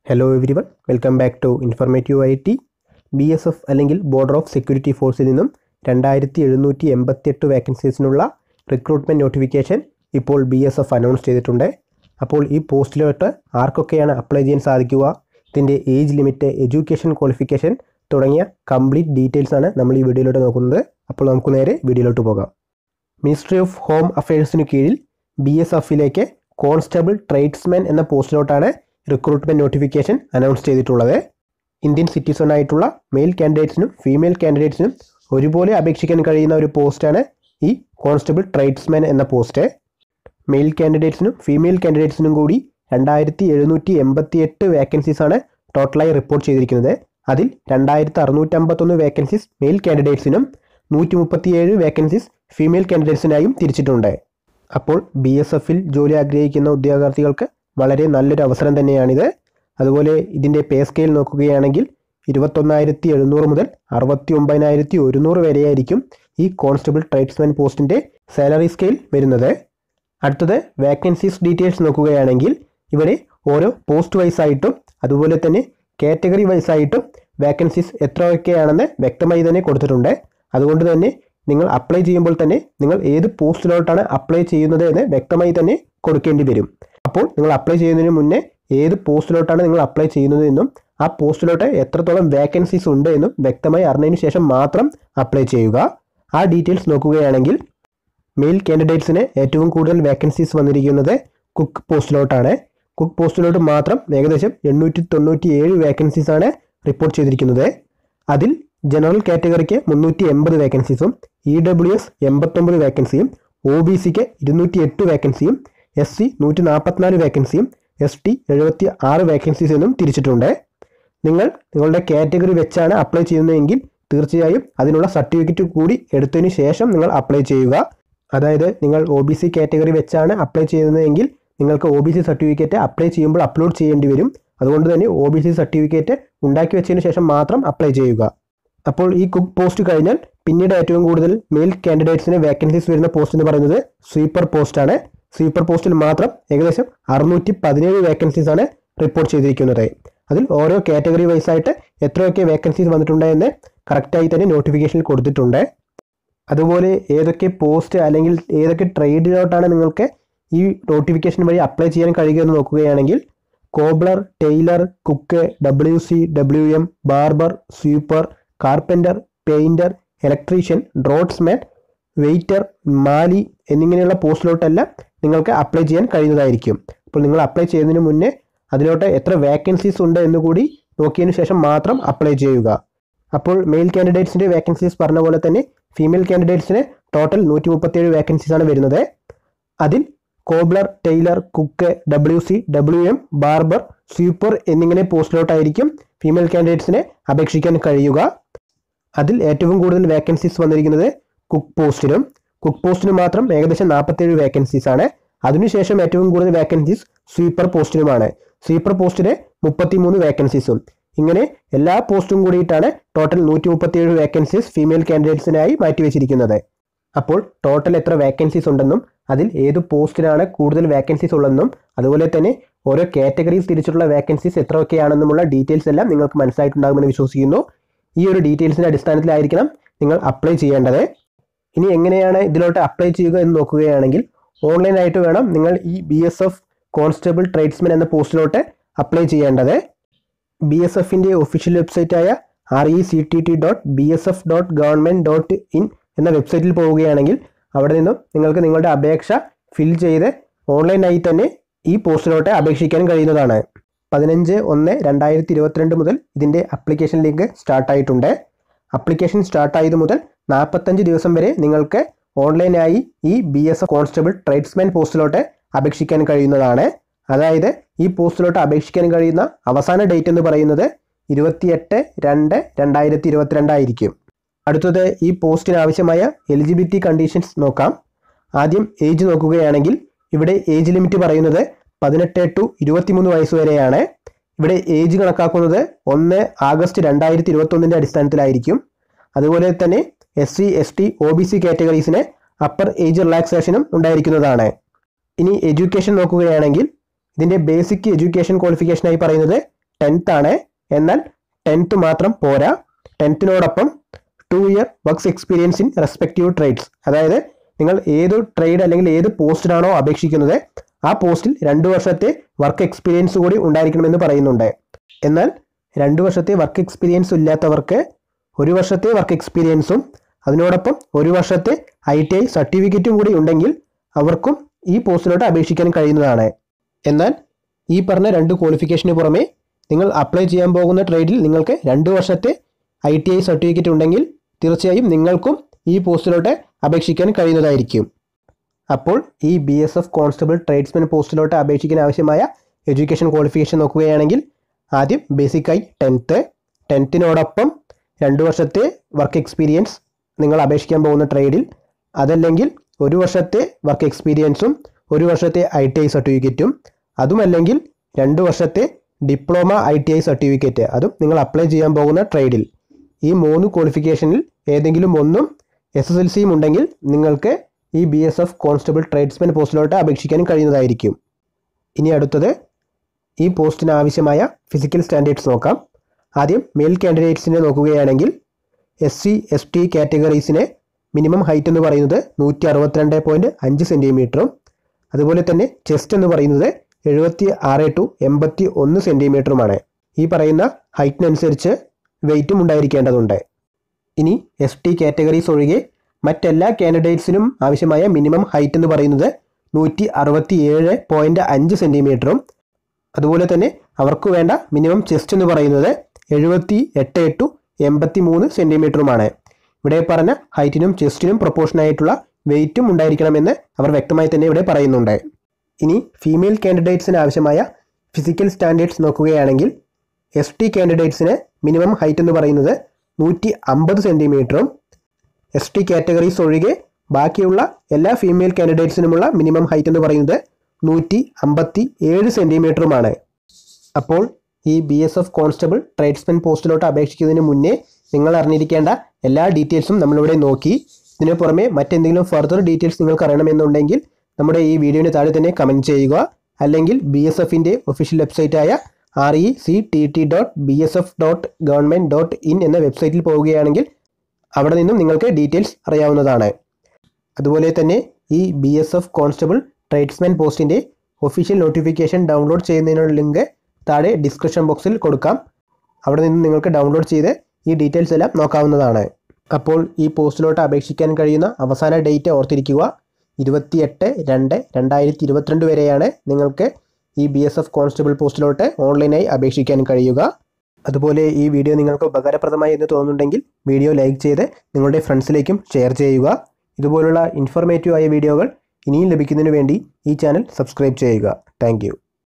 hello everyone welcome back to informative I T B S F അല്ലെങ്കിൽ border of security ഫോഴ്സിൽ നിന്നും രണ്ടായിരത്തി എഴുന്നൂറ്റി എൺപത്തിയെട്ട് വേക്കൻസീസിനുള്ള റിക്രൂട്ട്മെൻറ്റ് നോട്ടിഫിക്കേഷൻ ഇപ്പോൾ ബി എസ് എഫ് അനൗൺസ് ചെയ്തിട്ടുണ്ട് അപ്പോൾ ഈ പോസ്റ്റിലോട്ട് ആർക്കൊക്കെയാണ് അപ്ലൈ ചെയ്യാൻ സാധിക്കുക ഇതിൻ്റെ ഏജ് ലിമിറ്റ് എഡ്യൂക്കേഷൻ ക്വാളിഫിക്കേഷൻ തുടങ്ങിയ കംപ്ലീറ്റ് ഡീറ്റെയിൽസ് ആണ് നമ്മൾ ഈ വീഡിയോയിലോട്ട് നോക്കുന്നത് അപ്പോൾ നമുക്ക് നേരെ വീഡിയോയിലോട്ട് പോകാം മിനിസ്ട്രി ഓഫ് ഹോം അഫയേഴ്സിന് കീഴിൽ ബി എസ് എഫിലേക്ക് കോൺസ്റ്റബിൾ ട്രേഡ്സ്മാൻ എന്ന പോസ്റ്റിലോട്ടാണ് റിക്രൂട്ട്മെൻറ്റ് നോട്ടിഫിക്കേഷൻ അനൗൺസ് ചെയ്തിട്ടുള്ളത് ഇന്ത്യൻ സിറ്റിസൺ ആയിട്ടുള്ള മെയിൽ കാൻഡിഡേറ്റ്സിനും ഫീമെയിൽ കാൻഡിഡേറ്റ്സിനും ഒരുപോലെ അപേക്ഷിക്കാൻ കഴിയുന്ന ഒരു പോസ്റ്റാണ് ഈ കോൺസ്റ്റബിൾ ട്രേഡ്സ്മാൻ എന്ന പോസ്റ്റ് മെയിൽ കാൻഡിഡേറ്റ്സിനും ഫീമെയിൽ കാൻഡിഡേറ്റ്സിനും കൂടി രണ്ടായിരത്തി എഴുന്നൂറ്റി എൺപത്തി എട്ട് വേക്കൻസീസാണ് ടോട്ടലായി റിപ്പോർട്ട് ചെയ്തിരിക്കുന്നത് അതിൽ രണ്ടായിരത്തി അറുന്നൂറ്റമ്പത്തൊന്ന് വേക്കൻസീസ് മെയിൽ കാൻഡിഡേറ്റ്സിനും നൂറ്റി മുപ്പത്തിയേഴ് വേക്കൻസീസ് ഫീമെയിൽ കാൻഡിഡേറ്റ്സിനായും തിരിച്ചിട്ടുണ്ട് അപ്പോൾ ബി എസ് എഫിൽ ജോലി ആഗ്രഹിക്കുന്ന ഉദ്യോഗാർത്ഥികൾക്ക് വളരെ നല്ലൊരു അവസരം തന്നെയാണിത് അതുപോലെ ഇതിൻ്റെ പേ സ്കെയിൽ നോക്കുകയാണെങ്കിൽ ഇരുപത്തൊന്നായിരത്തി എഴുന്നൂറ് മുതൽ അറുപത്തി ഒമ്പതിനായിരത്തി ഒരുന്നൂറ് വരെയായിരിക്കും ഈ കോൺസ്റ്റബിൾ ട്രേഡ്സ്മാൻ പോസ്റ്റിൻ്റെ സാലറി സ്കെയിൽ വരുന്നത് അടുത്തത് വേക്കൻസീസ് ഡീറ്റെയിൽസ് നോക്കുകയാണെങ്കിൽ ഇവിടെ ഓരോ പോസ്റ്റ് വൈസ് ആയിട്ടും അതുപോലെ തന്നെ കാറ്റഗറി വൈസ് ആയിട്ടും വേക്കൻസീസ് എത്രയൊക്കെയാണെന്ന് വ്യക്തമായി തന്നെ കൊടുത്തിട്ടുണ്ട് അതുകൊണ്ട് തന്നെ നിങ്ങൾ അപ്ലൈ ചെയ്യുമ്പോൾ തന്നെ നിങ്ങൾ ഏത് പോസ്റ്റിലോട്ടാണ് അപ്ലൈ ചെയ്യുന്നത് എന്ന് വ്യക്തമായി തന്നെ കൊടുക്കേണ്ടി വരും അപ്പോൾ നിങ്ങൾ അപ്ലൈ ചെയ്യുന്നതിന് മുന്നേ ഏത് പോസ്റ്റിലോട്ടാണ് നിങ്ങൾ അപ്ലൈ ചെയ്യുന്നത് എന്നും ആ പോസ്റ്റിലോട്ട് എത്രത്തോളം വേക്കൻസീസ് ഉണ്ട് എന്നും വ്യക്തമായി അറിഞ്ഞതിന് ശേഷം മാത്രം അപ്ലൈ ചെയ്യുക ആ ഡീറ്റെയിൽസ് നോക്കുകയാണെങ്കിൽ മെയിൽ കാൻഡിഡേറ്റ്സിന് ഏറ്റവും കൂടുതൽ വേക്കൻസീസ് വന്നിരിക്കുന്നത് കുക്ക് പോസ്റ്റിലോട്ടാണ് കുക്ക് പോസ്റ്റിലോട്ട് മാത്രം ഏകദേശം എണ്ണൂറ്റി തൊണ്ണൂറ്റി ഏഴ് വേക്കൻസീസ് ആണ് റിപ്പോർട്ട് ചെയ്തിരിക്കുന്നത് അതിൽ ജനറൽ കാറ്റഗറിക്ക് മുന്നൂറ്റി എൺപത് വേക്കൻസീസും ഇ ഡബ്ല്യു എസ് എൺപത്തൊമ്പത് വേക്കൻസിയും ഒ ബി സിക്ക് ഇരുന്നൂറ്റി എട്ട് വേക്കൻസിയും എസ് സി നൂറ്റി നാൽപ്പത്തിനാല് വേക്കൻസിയും എസ് ടി എഴുപത്തി ആറ് വേക്കൻസീസ് എന്നും തിരിച്ചിട്ടുണ്ട് നിങ്ങൾ നിങ്ങളുടെ കാറ്റഗറി വെച്ചാണ് അപ്ലൈ ചെയ്യുന്നതെങ്കിൽ തീർച്ചയായും അതിനുള്ള സർട്ടിഫിക്കറ്റ് കൂടി എടുത്തതിന് ശേഷം നിങ്ങൾ അപ്ലൈ ചെയ്യുക അതായത് നിങ്ങൾ ഒ ബി സി കാറ്റഗറി വെച്ചാണ് അപ്ലൈ ചെയ്യുന്നതെങ്കിൽ നിങ്ങൾക്ക് O B C certificate apply ചെയ്യുമ്പോൾ അപ്ലോഡ് ചെയ്യേണ്ടി വരും അതുകൊണ്ട് തന്നെ ഒ ബി സി സർട്ടിഫിക്കറ്റ് ഉണ്ടാക്കി വെച്ചതിന് ശേഷം മാത്രം അപ്ലൈ ചെയ്യുക അപ്പോൾ ഈ കുക്ക് പോസ്റ്റ് കഴിഞ്ഞാൽ പിന്നീട് ഏറ്റവും കൂടുതൽ മെയിൽ കാൻഡിഡേറ്റ്സിന് വേക്കൻസീസ് വരുന്ന പോസ്റ്റ് എന്ന് പറയുന്നത് സ്വീപ്പർ പോസ്റ്റാണ് സ്വീപ്പർ പോസ്റ്റിൽ മാത്രം ഏകദേശം അറുന്നൂറ്റി പതിനേഴ് വേക്കൻസീസ് ആണ് റിപ്പോർട്ട് ചെയ്തിരിക്കുന്നത് അതിൽ ഓരോ കാറ്റഗറി വൈസ് ആയിട്ട് എത്രയൊക്കെ വേക്കൻസീസ് വന്നിട്ടുണ്ട് എന്ന് കറക്റ്റായി തന്നെ നോട്ടിഫിക്കേഷനിൽ കൊടുത്തിട്ടുണ്ട് അതുപോലെ ഏതൊക്കെ പോസ്റ്റ് അല്ലെങ്കിൽ ഏതൊക്കെ ട്രേഡിലോട്ടാണ് നിങ്ങൾക്ക് ഈ നോട്ടിഫിക്കേഷൻ വഴി അപ്ലൈ ചെയ്യാൻ കഴിയുക എന്ന് നോക്കുകയാണെങ്കിൽ cobbler tailor cook W C W M barber sweeper carpenter painter electrician draughtsman waiter mali എന്നിങ്ങനെയുള്ള പോസ്റ്റിലോട്ടെല്ലാം നിങ്ങൾക്ക് അപ്ലൈ ചെയ്യാൻ കഴിയുന്നതായിരിക്കും അപ്പോൾ നിങ്ങൾ അപ്ലൈ ചെയ്യുന്നതിന് മുന്നേ അതിലോട്ട് എത്ര വേക്കൻസീസ് ഉണ്ട് എന്ന് കൂടി നോക്കിയതിനു ശേഷം മാത്രം അപ്ലൈ ചെയ്യുക അപ്പോൾ മെയിൽ കാൻഡിഡേറ്റ്സിൻ്റെ വേക്കൻസീസ് പറഞ്ഞ പോലെ തന്നെ ഫീമെയിൽ കാൻഡിഡേറ്റ്സിന് ടോട്ടൽ നൂറ്റി മുപ്പത്തിയേഴ് വേക്കൻസീസ് ആണ് വരുന്നത് അതിൽ cobbler tailor cook W C W M barber sweeper എന്നിങ്ങനെ പോസ്റ്റിലോട്ടായിരിക്കും ഫീമെയിൽ കാൻഡിഡേറ്റ്സിനെ അപേക്ഷിക്കാൻ കഴിയുക അതിൽ ഏറ്റവും കൂടുതൽ വേക്കൻസീസ് വന്നിരിക്കുന്നത് കുക്ക് പോസ്റ്റിനും കുക്ക് പോസ്റ്റിന് മാത്രം ഏകദേശം നാൽപ്പത്തേഴ് വേക്കൻസീസ് ആണ് അതിനുശേഷം ഏറ്റവും കൂടുതൽ വേക്കൻസീസ് സ്വീപ്പർ പോസ്റ്റിനുമാണ് സ്വീപ്പർ പോസ്റ്റിന് മുപ്പത്തിമൂന്ന് വേക്കൻസീസും ഇങ്ങനെ എല്ലാ പോസ്റ്റും കൂടിയിട്ടാണ് ടോട്ടൽ നൂറ്റി മുപ്പത്തിയേഴ് വേക്കൻസീസ് ഫീമെയിൽ കാൻഡിഡേറ്റ്സിനായി മാറ്റിവെച്ചിരിക്കുന്നത് അപ്പോൾ ടോട്ടൽ എത്ര വേക്കൻസീസ് ഉണ്ടെന്നും അതിൽ ഏത് പോസ്റ്റിനാണ് കൂടുതൽ വേക്കൻസീസ് ഉള്ളതെന്നും അതുപോലെ തന്നെ ഓരോ കാറ്റഗറീസ് തിരിച്ചിട്ടുള്ള വേക്കൻസീസ് എത്രയൊക്കെയാണെന്നുമുള്ള ഡീറ്റെയിൽസ് എല്ലാം നിങ്ങൾക്ക് മനസ്സിലായിട്ടുണ്ടാകുമെന്ന് വിശ്വസിക്കുന്നു ഈ ഒരു ഡീറ്റെയിൽസിൻ്റെ അടിസ്ഥാനത്തിലായിരിക്കണം നിങ്ങൾ അപ്ലൈ ചെയ്യേണ്ടത് ഇനി എങ്ങനെയാണ് ഇതിലോട്ട് അപ്ലൈ ചെയ്യുക എന്ന് നോക്കുകയാണെങ്കിൽ ഓൺലൈനായിട്ട് വേണം നിങ്ങൾ ഈ B S F constable tradesman എന്ന പോസ്റ്റിലോട്ട് അപ്ലൈ ചെയ്യേണ്ടത് ബി എസ് എഫിൻ്റെ ഒഫീഷ്യൽ വെബ്സൈറ്റായ R E C T T dot B S F dot government dot in എന്ന വെബ്സൈറ്റിൽ പോവുകയാണെങ്കിൽ അവിടെ നിന്നും നിങ്ങൾക്ക് നിങ്ങളുടെ അപേക്ഷ ഫിൽ ചെയ്ത് ഓൺലൈനായി തന്നെ ഈ പോസ്റ്റിലോട്ട് അപേക്ഷിക്കാൻ കഴിയുന്നതാണ് പതിനഞ്ച് ഒന്ന് രണ്ടായിരത്തി ഇരുപത്തിരണ്ട് മുതൽ ഇതിൻ്റെ അപ്ലിക്കേഷൻ ലിങ്ക് സ്റ്റാർട്ടായിട്ടുണ്ട് അപ്ലിക്കേഷൻ സ്റ്റാർട്ടായത് മുതൽ നാൽപ്പത്തഞ്ച് ദിവസം വരെ നിങ്ങൾക്ക് ഓൺലൈനായി ഈ B S F constable tradesman പോസ്റ്റിലോട്ട് അപേക്ഷിക്കാൻ കഴിയുന്നതാണ് അതായത് ഈ പോസ്റ്റിലോട്ട് അപേക്ഷിക്കാൻ കഴിയുന്ന അവസാന ഡേറ്റ് എന്ന് പറയുന്നത് ഇരുപത്തിയെട്ട് രണ്ട് രണ്ടായിരത്തി ഇരുപത്തിരണ്ടായിരിക്കും അടുത്തത് ഈ പോസ്റ്റിന് ആവശ്യമായ എലിജിബിലിറ്റി കണ്ടീഷൻസ് നോക്കാം ആദ്യം ഏജ് നോക്കുകയാണെങ്കിൽ ഇവിടെ ഏജ് ലിമിറ്റ് പറയുന്നത് പതിനെട്ട് ടു ഇരുപത്തിമൂന്ന് വയസ്സ് വരെയാണ് ഇവിടെ ഏജ് കണക്കാക്കുന്നത് ഒന്ന് ആഗസ്റ്റ് രണ്ടായിരത്തി ഇരുപത്തൊന്നിൻ്റെ അടിസ്ഥാനത്തിലായിരിക്കും അതുപോലെ തന്നെ S C S T O B C കാറ്റഗറീസിന് അപ്പർ ഏജ് റിലാക്സേഷനും ഉണ്ടായിരിക്കുന്നതാണ് ഇനി എഡ്യൂക്കേഷൻ നോക്കുകയാണെങ്കിൽ ഇതിൻ്റെ ബേസിക് എഡ്യൂക്കേഷൻ ക്വാളിഫിക്കേഷനായി പറയുന്നത് ടെൻത്ത് ആണ് എന്നാൽ ടെൻത്ത് മാത്രം പോരാ ടെൻത്തിനോടൊപ്പം two year works experience in respective trades അതായത് നിങ്ങൾ ഏത് ട്രേഡ് അല്ലെങ്കിൽ ഏത് പോസ്റ്റിനാണോ അപേക്ഷിക്കുന്നത് ആ പോസ്റ്റിൽ രണ്ട് വർഷത്തെ വർക്ക് എക്സ്പീരിയൻസ് കൂടി ഉണ്ടായിരിക്കണമെന്ന് പറയുന്നുണ്ട് എന്നാൽ രണ്ട് വർഷത്തെ വർക്ക് എക്സ്പീരിയൻസ് ഇല്ലാത്തവർക്ക് ഒരു വർഷത്തെ വർക്ക് എക്സ്പീരിയൻസും അതിനോടൊപ്പം ഒരു വർഷത്തെ ഐ ടി ഐ സർട്ടിഫിക്കറ്റും കൂടി ഉണ്ടെങ്കിൽ അവർക്കും ഈ പോസ്റ്റിലോട്ട് അപേക്ഷിക്കാൻ കഴിയുന്നതാണ് എന്നാൽ ഈ പറഞ്ഞ രണ്ട് ക്വാളിഫിക്കേഷന് പുറമെ നിങ്ങൾ അപ്ലൈ ചെയ്യാൻ പോകുന്ന ട്രേഡിൽ നിങ്ങൾക്ക് രണ്ട് വർഷത്തെ ഐ ടി ഐ സർട്ടിഫിക്കറ്റ് ഉണ്ടെങ്കിൽ തീർച്ചയായും നിങ്ങൾക്കും ഈ പോസ്റ്റിലോട്ട് അപേക്ഷിക്കാൻ കഴിയുന്നതായിരിക്കും അപ്പോൾ ഈ B S F constable tradesman പോസ്റ്റിലോട്ട് അപേക്ഷിക്കാൻ ആവശ്യമായ എഡ്യൂക്കേഷൻ ക്വാളിഫിക്കേഷൻ നോക്കുകയാണെങ്കിൽ ആദ്യം ബേസിക്കായി ടെൻത്ത് ടെൻത്തിനോടൊപ്പം രണ്ട് വർഷത്തെ വർക്ക് എക്സ്പീരിയൻസ് നിങ്ങൾ അപേക്ഷിക്കാൻ പോകുന്ന ട്രേഡിൽ അതല്ലെങ്കിൽ ഒരു വർഷത്തെ വർക്ക് എക്സ്പീരിയൻസും ഒരു വർഷത്തെ ഐ ടി ഐ സർട്ടിഫിക്കറ്റും അതുമല്ലെങ്കിൽ രണ്ട് വർഷത്തെ diploma I T I certificate അതും നിങ്ങൾ അപ്ലൈ ചെയ്യാൻ പോകുന്ന ട്രേഡിൽ ഈ മൂന്ന് ക്വാളിഫിക്കേഷനിൽ ഏതെങ്കിലും ഒന്നും എസ് എസ് എൽ സിയും ഉണ്ടെങ്കിൽ നിങ്ങൾക്ക് ഈ B S F constable tradesman പോസ്റ്റിലോട്ട് അപേക്ഷിക്കാൻ കഴിയുന്നതായിരിക്കും ഇനി അടുത്തത് ഈ പോസ്റ്റിന് ആവശ്യമായ ഫിസിക്കൽ സ്റ്റാൻഡേർഡ്സ് നോക്കാം ആദ്യം മെയിൽ കാൻഡിഡേറ്റ്സിനെ നോക്കുകയാണെങ്കിൽ എസ് സി എസ് ടി കാറ്റഗറീസിന് മിനിമം ഹൈറ്റ് എന്ന് പറയുന്നത് നൂറ്റി അറുപത്തിരണ്ട് പോയിൻറ്റ് അഞ്ച് സെൻറ്റിമീറ്ററും അതുപോലെ തന്നെ ചെസ്റ്റ് എന്ന് പറയുന്നത് എഴുപത്തി ആറ് ടു എൺപത്തി ഒന്ന് സെൻറ്റിമീറ്ററുമാണ് ഈ പറയുന്ന ഹൈറ്റിനനുസരിച്ച് വെയിറ്റും ഉണ്ടായിരിക്കേണ്ടതുണ്ട് ഇനി എസ് ടി കാറ്റഗറീസ് ഒഴികെ മറ്റെല്ലാ കാൻഡിഡേറ്റ്സിനും ആവശ്യമായ മിനിമം ഹൈറ്റ് എന്ന് പറയുന്നത് നൂറ്റി അറുപത്തി ഏഴ് പോയിൻറ്റ് അഞ്ച് സെൻറ്റിമീറ്ററും അതുപോലെ തന്നെ അവർക്ക് വേണ്ട മിനിമം ചെസ്റ്റ് എന്ന് പറയുന്നത് എഴുപത്തി എട്ട് ടു എൺപത്തി മൂന്ന് സെൻറ്റിമീറ്ററുമാണ് ഇവിടെ പറഞ്ഞ ഹൈറ്റിനും ചെസ്റ്റിനും പ്രൊപ്പോർഷൻ ആയിട്ടുള്ള വെയിറ്റും ഉണ്ടായിരിക്കണമെന്ന് അവർ വ്യക്തമായി തന്നെ ഇവിടെ പറയുന്നുണ്ട് ഇനി ഫീമെയിൽ കാൻഡിഡേറ്റ്സിന് ആവശ്യമായ ഫിസിക്കൽ സ്റ്റാൻഡേർഡ്സ് നോക്കുകയാണെങ്കിൽ എസ് ടി കാൻഡിഡേറ്റ്സിന് മിനിമം ഹൈറ്റ് എന്ന് പറയുന്നത് നൂറ്റി അമ്പത് സെൻറ്റിമീറ്ററും എസ് ടി കാറ്റഗറീസ് ഒഴികെ ബാക്കിയുള്ള എല്ലാ ഫീമെയിൽ കാൻഡിഡേറ്റ്സിനുമുള്ള മിനിമം ഹൈറ്റ് എന്ന് പറയുന്നത് നൂറ്റി അമ്പത്തി ഏഴ് സെൻറ്റിമീറ്ററുമാണ് അപ്പോൾ ഈ B S F constable tradesman പോസ്റ്റിലോട്ട് അപേക്ഷിക്കുന്നതിന് മുന്നേ നിങ്ങൾ അറിഞ്ഞിരിക്കേണ്ട എല്ലാ ഡീറ്റെയിൽസും നമ്മളിവിടെ നോക്കി ഇതിനു പുറമെ മറ്റെന്തെങ്കിലും ഫർദർ ഡീറ്റെയിൽസ് നിങ്ങൾക്ക് അറിയണമെന്നുണ്ടെങ്കിൽ നമ്മുടെ ഈ വീഡിയോന് താഴെ തന്നെ കമൻറ്റ് ചെയ്യുക അല്ലെങ്കിൽ ബി എസ് എഫിൻ്റെ ഒഫീഷ്യൽ വെബ്സൈറ്റായ R E C T T dot B S F dot government dot in എന്ന വെബ്സൈറ്റിൽ പോവുകയാണെങ്കിൽ അവിടെ നിന്നും നിങ്ങൾക്ക് ഡീറ്റെയിൽസ് അറിയാവുന്നതാണ് അതുപോലെ തന്നെ ഈ B S F constable tradesman പോസ്റ്റിൻ്റെ ഒഫീഷ്യൽ നോട്ടിഫിക്കേഷൻ ഡൗൺലോഡ് ചെയ്യുന്നതിനുള്ള ലിങ്ക് താഴെ ഡിസ്ക്രിപ്ഷൻ ബോക്സിൽ കൊടുക്കാം അവിടെ നിന്ന് നിങ്ങൾക്ക് ഡൗൺലോഡ് ചെയ്ത് ഈ ഡീറ്റെയിൽസ് എല്ലാം നോക്കാവുന്നതാണ് അപ്പോൾ ഈ പോസ്റ്റിലോട്ട് അപേക്ഷിക്കാൻ കഴിയുന്ന അവസാന ഡേറ്റ് ഓർത്തിരിക്കുക ഇരുപത്തിയെട്ട് രണ്ട് രണ്ടായിരത്തി ഇരുപത്തിരണ്ട് വരെയാണ് നിങ്ങൾക്ക് ഈ ബി എസ് എഫ് കോൺസ്റ്റബിൾ പോസ്റ്റിലോട്ട് ഓൺലൈനായി അപേക്ഷിക്കാൻ കഴിയുക അതുപോലെ ഈ വീഡിയോ നിങ്ങൾക്ക് ഉപകാരപ്രദമായി എന്ന് തോന്നുന്നുണ്ടെങ്കിൽ വീഡിയോ ലൈക്ക് ചെയ്ത് നിങ്ങളുടെ ഫ്രണ്ട്സിലേക്കും ഷെയർ ചെയ്യുക ഇതുപോലുള്ള ഇൻഫോർമേറ്റീവ് ആയ വീഡിയോകൾ ഇനിയും ലഭിക്കുന്നതിന് വേണ്ടി ഈ ചാനൽ സബ്സ്ക്രൈബ് ചെയ്യുക താങ്ക്